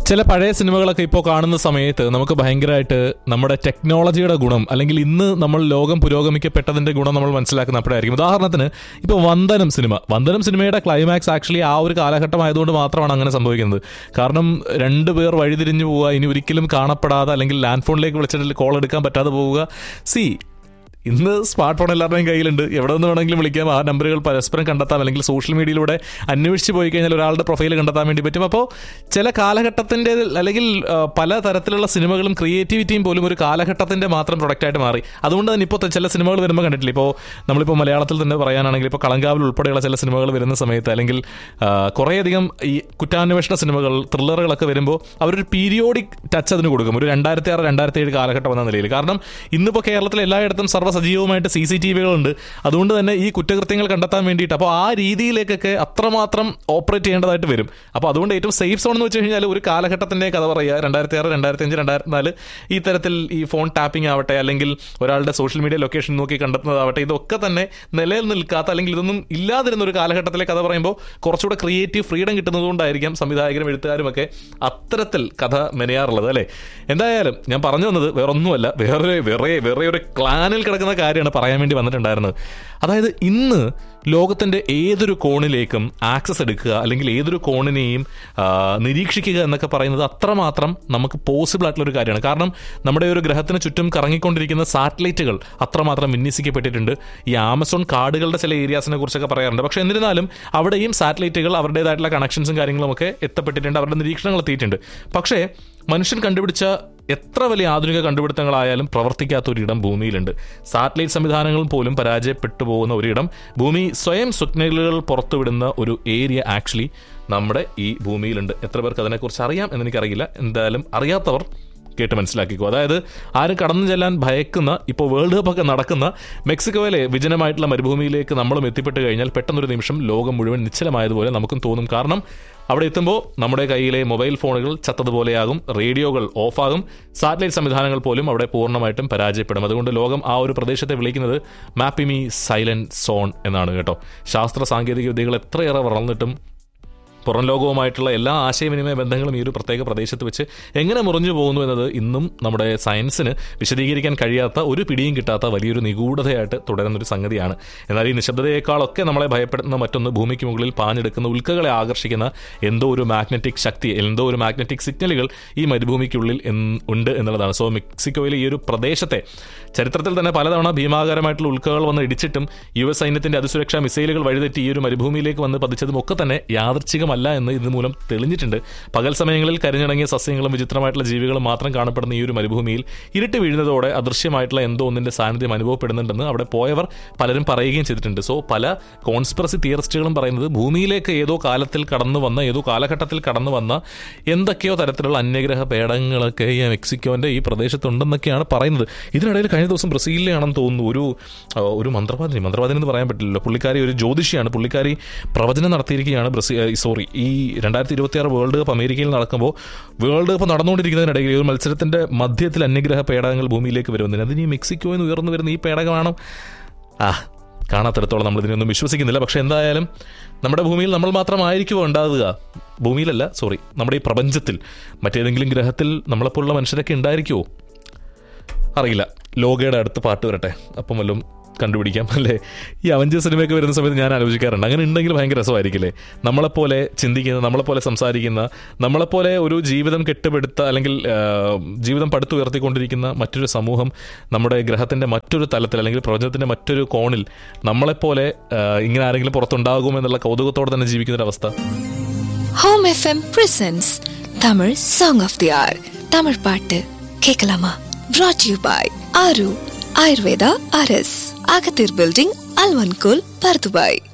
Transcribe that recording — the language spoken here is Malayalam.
ചില പഴയ സിനിമകളൊക്കെ ഇപ്പോൾ കാണുന്ന സമയത്ത് നമുക്ക് ഭയങ്കരമായിട്ട് നമ്മുടെ ടെക്നോളജിയുടെ ഗുണം അല്ലെങ്കിൽ ഇന്ന് നമ്മൾ ലോകം പുരോഗമിക്കപ്പെട്ടതിന്റെ ഗുണം നമ്മൾ മനസ്സിലാക്കുന്ന അപ്പോഴായിരിക്കും ഉദാഹരണത്തിന് ഇപ്പോൾ വന്ദനം സിനിമ വന്ദനം സിനിമയുടെ ക്ലൈമാക്സ് ആക്ച്വലി ആ ഒരു കാലഘട്ടം ആയതുകൊണ്ട് മാത്രമാണ് അങ്ങനെ സംഭവിക്കുന്നത് കാരണം രണ്ട് പേർ വഴിതിരിഞ്ഞു പോവുക ഇനി ഒരിക്കലും കാണപ്പെടാതെ അല്ലെങ്കിൽ ലാൻഡ് ഫോണിലേക്ക് വിളിച്ചിട്ട് കോൾ എടുക്കാൻ പറ്റാതെ പോവുക സി ഇന്ന് സ്മാർട്ട് ഫോൺ എല്ലാവരുടെയും കയ്യിലുണ്ട് എവിടെ നിന്ന് വേണമെങ്കിലും വിളിക്കാം ആ നമ്പറുകൾ പരസ്പരം കണ്ടെത്താം അല്ലെങ്കിൽ സോഷ്യൽ മീഡിയയിലൂടെ അന്വേഷിച്ച് പോയി കഴിഞ്ഞാൽ ഒരാളുടെ പ്രൊഫൈൽ കണ്ടെത്താൻ വേണ്ടി പറ്റും അപ്പോൾ ചില കാലഘട്ടത്തിൻ്റെ അല്ലെങ്കിൽ ആ, പല തരത്തിലുള്ള സിനിമകളും ക്രിയേറ്റിവിറ്റിയും പോലും ഒരു കാലഘട്ടത്തിൻ്റെ മാത്രം പ്രൊഡക്റ്റായിട്ട് മാറി അതുകൊണ്ട് തന്നെ ഇപ്പോൾ ചില സിനിമകൾ വരുമ്പോൾ കണ്ടിട്ടില്ല ഇപ്പോൾ നമ്മളിപ്പോൾ മലയാളത്തിൽ തന്നെ പറയാനാണെങ്കിൽ ഇപ്പോൾ കളങ്കാവിൽ ഉൾപ്പെടെയുള്ള ചില സിനിമകൾ വരുന്ന സമയത്ത് അല്ലെങ്കിൽ ആ, കുറേയധികം ഈ കുറ്റാന്വേഷണ സിനിമകൾ ത്രില്ലറുകളൊക്കെ വരുമ്പോൾ അവരൊരു പീരിയോഡിക് ടച്ച് അതിന് കൊടുക്കും ഒരു രണ്ടായിരത്തി ആറ് രണ്ടായിരത്തി ഏഴ് കാലഘട്ടം എന്ന നിലയിൽ കാരണം ഇന്നിപ്പോൾ കേരളത്തിൽ എല്ലായിടത്തും സർവ്വസജീവമായിട്ട് സി സി ടി വികളുണ്ട് അതുകൊണ്ട് തന്നെ ഈ കുറ്റകൃത്യങ്ങൾ കണ്ടെത്താൻ വേണ്ടിയിട്ട് അപ്പോൾ ആ രീതിയിലേക്കൊക്കെ അത്രമാത്രം ഓപ്പറേറ്റ് ചെയ്യേണ്ടതായിട്ട് വരും അപ്പോൾ അതുകൊണ്ട് ഏറ്റവും സേഫ് സോൺ എന്ന് വെച്ച് കഴിഞ്ഞാൽ ഒരു കാലഘട്ടത്തിൻ്റെ കഥ പറയുക രണ്ടായിരത്തി ആറ് രണ്ടായിരത്തി അഞ്ച് രണ്ടായിരത്തി നാല് ഈ തരത്തിൽ ഈ ഫോൺ ടാപ്പിംഗ് ആവട്ടെ അല്ലെങ്കിൽ ഒരാളുടെ സോഷ്യൽ മീഡിയ ലൊക്കേഷൻ നോക്കി കണ്ടെത്തുന്നതാവട്ടെ ഇതൊക്കെ തന്നെ നിലയിൽ നിൽക്കാത്ത അല്ലെങ്കിൽ ഇതൊന്നും ഇല്ലാതിരുന്ന ഒരു കാലഘട്ടത്തിലെ കഥ പറയുമ്പോൾ കുറച്ചുകൂടെ ക്രിയേറ്റീവ് ഫ്രീഡം കിട്ടുന്നതുകൊണ്ടായിരിക്കാം സംവിധായകരും എഴുത്തുകാരും ഒക്കെ അത്തരത്തിൽ കഥ മെനയാറുള്ളത് അല്ലേ എന്തായാലും ഞാൻ പറഞ്ഞു വന്നത് വേറൊന്നുമല്ല വേറെ വേറെ വേറെ ഒരു ക്ലാനിൽ കിടക്കുന്ന കാര്യമാണ് പറയാൻ വേണ്ടി വന്നിട്ടുണ്ടായിരുന്നത് അതായത് ഇന്ന് ലോകത്തിന്റെ ഏതൊരു കോണിലേക്കും ആക്സസ് എടുക്കുക അല്ലെങ്കിൽ ഏതൊരു കോണിനെയും ആ, നിരീക്ഷിക്കുക എന്നൊക്കെ പറയുന്നത് അത്രമാത്രം നമുക്ക് പോസിബിൾ ആയിട്ടുള്ള ഒരു കാര്യമാണ് കാരണം നമ്മുടെ ഒരു ഗ്രഹത്തിന് ചുറ്റും കറങ്ങിക്കൊണ്ടിരിക്കുന്ന സാറ്റലൈറ്റുകൾ അത്രമാത്രം വിന്യസിക്കപ്പെട്ടിട്ടുണ്ട് ഈ ആമസോൺ കാടുകളുടെ ചില ഏരിയാസിനെ കുറിച്ചൊക്കെ പറയാറുണ്ട് പക്ഷേ എന്നിരുന്നാലും അവിടെയും സാറ്റലൈറ്റുകൾ അവരുടേതായിട്ടുള്ള കണക്ഷൻസും കാര്യങ്ങളും ഒക്കെ എത്തപ്പെട്ടിട്ടുണ്ട് അവരുടെ നിരീക്ഷണങ്ങൾ എത്തിയിട്ടുണ്ട് പക്ഷേ മനുഷ്യൻ കണ്ടുപിടിച്ച എത്ര വലിയ ആധുനിക കണ്ടുപിടുത്തങ്ങളായാലും പ്രവർത്തിക്കാത്ത ഒരിടം ഭൂമിയിലുണ്ട് സാറ്റലൈറ്റ് സംവിധാനങ്ങൾ പോലും പരാജയപ്പെട്ടു പോകുന്ന ഒരിടം ഭൂമി സ്വയം സിഗ്നലുകൾ പുറത്തുവിടുന്ന ഒരു ഏരിയ ആക്ച്വലി നമ്മുടെ ഈ ഭൂമിയിലുണ്ട് എത്ര പേർക്ക് അതിനെക്കുറിച്ച് അറിയാം എന്നെനിക്കറിയില്ല എന്തായാലും അറിയാത്തവർ കേട്ട് മനസ്സിലാക്കിക്കോ അതായത് ആരും കടന്നു ചെല്ലാൻ ഭയക്കുന്ന ഇപ്പോൾ വേൾഡ് കപ്പ് ഒക്കെ നടക്കുന്ന മെക്സിക്കോയിലെ വിജനമായിട്ടുള്ള മരുഭൂമിയിലേക്ക് നമ്മളും എത്തിപ്പെട്ട് കഴിഞ്ഞാൽ പെട്ടെന്നൊരു നിമിഷം ലോകം മുഴുവൻ നിശ്ചലമായതുപോലെ നമുക്കും തോന്നും കാരണം അവിടെ എത്തുമ്പോൾ നമ്മുടെ കയ്യിലെ മൊബൈൽ ഫോണുകൾ ചത്തതുപോലെയാകും റേഡിയോകൾ ഓഫാകും സാറ്റലൈറ്റ് സംവിധാനങ്ങൾ പോലും അവിടെ പൂർണ്ണമായിട്ടും പരാജയപ്പെടും അതുകൊണ്ട് ലോകം ആ ഒരു പ്രദേശത്തെ വിളിക്കുന്നത് മാപ്പിമി സൈലന്റ് സോൺ എന്നാണ് കേട്ടോ ശാസ്ത്ര സാങ്കേതിക വിദ്യകൾ എത്രയേറെ വളർന്നിട്ടും പുറം ലോകവുമായിട്ടുള്ള എല്ലാ ആശയവിനിമയ ബന്ധങ്ങളും ഈ ഒരു പ്രത്യേക പ്രദേശത്ത് വെച്ച് എങ്ങനെ മുറിഞ്ഞു പോകുന്നു എന്നത് ഇന്നും നമ്മുടെ സയൻസിന് വിശദീകരിക്കാൻ കഴിയാത്ത ഒരു പിടിയും കിട്ടാത്ത വലിയൊരു നിഗൂഢതയായിട്ട് തുടരുന്നൊരു സംഗതിയാണ് എന്നാൽ ഈ നിശബ്ദതയേക്കാളൊക്കെ നമ്മളെ ഭയപ്പെടുന്ന മറ്റൊന്ന് ഭൂമിക്ക് മുകളിൽ പാഞ്ഞെടുക്കുന്ന ഉൽക്കകളെ ആകർഷിക്കുന്ന എന്തോ ഒരു മാഗ്നറ്റിക് ശക്തി എന്തോ ഒരു മാഗ്നറ്റിക് സിഗ്നലുകൾ ഈ മരുഭൂമിക്കുള്ളിൽ എന്ന് ഉണ്ട് എന്നുള്ളതാണ് സോ മെക്സിക്കോയിലെ ഈ ഒരു പ്രദേശത്തെ ചരിത്രത്തിൽ തന്നെ പലതവണ ഭീമാകാരമായിട്ടുള്ള ഉൽക്കകൾ വന്ന് ഇടിച്ചിട്ടും യു എസ് സൈന്യത്തിന്റെ അതിസുരക്ഷാ മിസൈലുകൾ വഴിതെറ്റി ഈ ഒരു മരുഭൂമിയിലേക്ക് വന്ന് പതിച്ചതും ഒക്കെ തന്നെ യാദർച്ഛികമല്ല എന്ന് ഇത് മൂലം തെളിഞ്ഞിട്ടുണ്ട് പകൽ സമയങ്ങളിൽ കരിഞ്ഞിണങ്ങിയ സസ്യങ്ങളും വിചിത്രമായിട്ടുള്ള ജീവികളും മാത്രം കാണപ്പെടുന്ന ഈ ഒരു മരുഭൂമിയിൽ ഇരുട്ട് വീഴുന്നതോടെ അദൃശ്യമായിട്ടുള്ള എന്തോ ഒന്നിന്റെ സാന്നിധ്യം അനുഭവപ്പെടുന്നുണ്ടെന്ന് അവിടെ പോയവർ പലരും പറയുകയും ചെയ്തിട്ടുണ്ട് സോ പല കോൺസ്പിറസി തിയറിസ്റ്റുകളും പറയുന്നത് ഭൂമിയിലേക്ക് ഏതോ കാലത്തിൽ കടന്നു വന്ന ഏതോ കാലഘട്ടത്തിൽ കടന്നു വന്ന എന്തൊക്കെയോ തരത്തിലുള്ള അന്യഗ്രഹ പേടങ്ങളൊക്കെ ഈ മെക്സിക്കോന്റെ ഈ പ്രദേശത്തുണ്ടെന്നൊക്കെയാണ് പറയുന്നത് ഇതിനിടയിൽ കഴിഞ്ഞ ദിവസം ബ്രസീലിലാണെന്ന് തോന്നുന്നു ഒരു ആ, ഒരു മന്ത്രവാദിനി മന്ത്രവാദിനി എന്ന് പറയാൻ പറ്റില്ലല്ലോ പുള്ളിക്കാരി ഒരു ജ്യോതിഷിയാണ് പുള്ളിക്കാരി പ്രവചനം നടത്തിയിരിക്കുകയാണ് ബ്രസീൽ സോറി ഈ രണ്ടായിരത്തി ഇരുപത്തി ആറ് വേൾഡ് കപ്പ് അമേരിക്കയിൽ നടക്കുമ്പോൾ വേൾഡ് കപ്പ് നടന്നുകൊണ്ടിരിക്കുന്നതിനിടയിൽ ഈ ഒരു മത്സരത്തിന്റെ മധ്യത്തിൽ അന്യഗ്രഹ പേടകങ്ങൾ ഭൂമിയിലേക്ക് വരുന്നതിന് അതിന് ഈ മെക്സിക്കോയിൽ നിന്ന് ഉയർന്നു വരുന്ന ഈ പേടകമാണ് ആ കാണാത്തിടത്തോളം നമ്മൾ ഇതിനൊന്നും വിശ്വസിക്കുന്നില്ല പക്ഷെ എന്തായാലും നമ്മുടെ ഭൂമിയിൽ നമ്മൾ മാത്രമായിരിക്കുമോ ഉണ്ടാവുക ഭൂമിയിലല്ല സോറി നമ്മുടെ ഈ പ്രപഞ്ചത്തിൽ മറ്റേതെങ്കിലും ഗ്രഹത്തിൽ നമ്മളെപ്പോലുള്ള മനുഷ്യരൊക്കെ ഉണ്ടായിരിക്കുമോ അറിയില്ല ലോകയുടെ അടുത്ത പാട്ട് വരട്ടെ അപ്പം വല്ലതും കണ്ടുപിടിക്കാം അല്ലേ ഈ അവഞ്ചർ സിനിമയൊക്കെ വരുന്ന സമയത്ത് ഞാൻ ആലോചിക്കാറുണ്ട് അങ്ങനെ ഉണ്ടെങ്കിൽ ഭയങ്കര രസമായിരിക്കില്ലേ നമ്മളെപ്പോലെ ചിന്തിക്കുന്ന നമ്മളെപ്പോലെ സംസാരിക്കുന്ന നമ്മളെപ്പോലെ ഒരു ജീവിതം കെട്ടുപെടുത്ത അല്ലെങ്കിൽ ആ, ജീവിതം പടുത്തുയർത്തിക്കൊണ്ടിരിക്കുന്ന മറ്റൊരു സമൂഹം നമ്മുടെ ഗ്രഹത്തിൻ്റെ മറ്റൊരു തലത്തിൽ അല്ലെങ്കിൽ പ്രപഞ്ചത്തിൻ്റെ മറ്റൊരു കോണിൽ നമ്മളെപ്പോലെ ആ, ഇങ്ങനെ ആരെങ്കിലും പുറത്തുണ്ടാകുമെന്നുള്ള കൗതുകത്തോടെ തന്നെ ജീവിക്കുന്ന ഒരു അവസ്ഥ home FM presents Tamil song of the hour Tamil பாட்டு கேட்கலாமா brought யூ பாய் ஆரு ஆயுர்வேதா அரஸ் அகத்தீர் பில்டிங் அல்வன்கோல் பர்துபாய்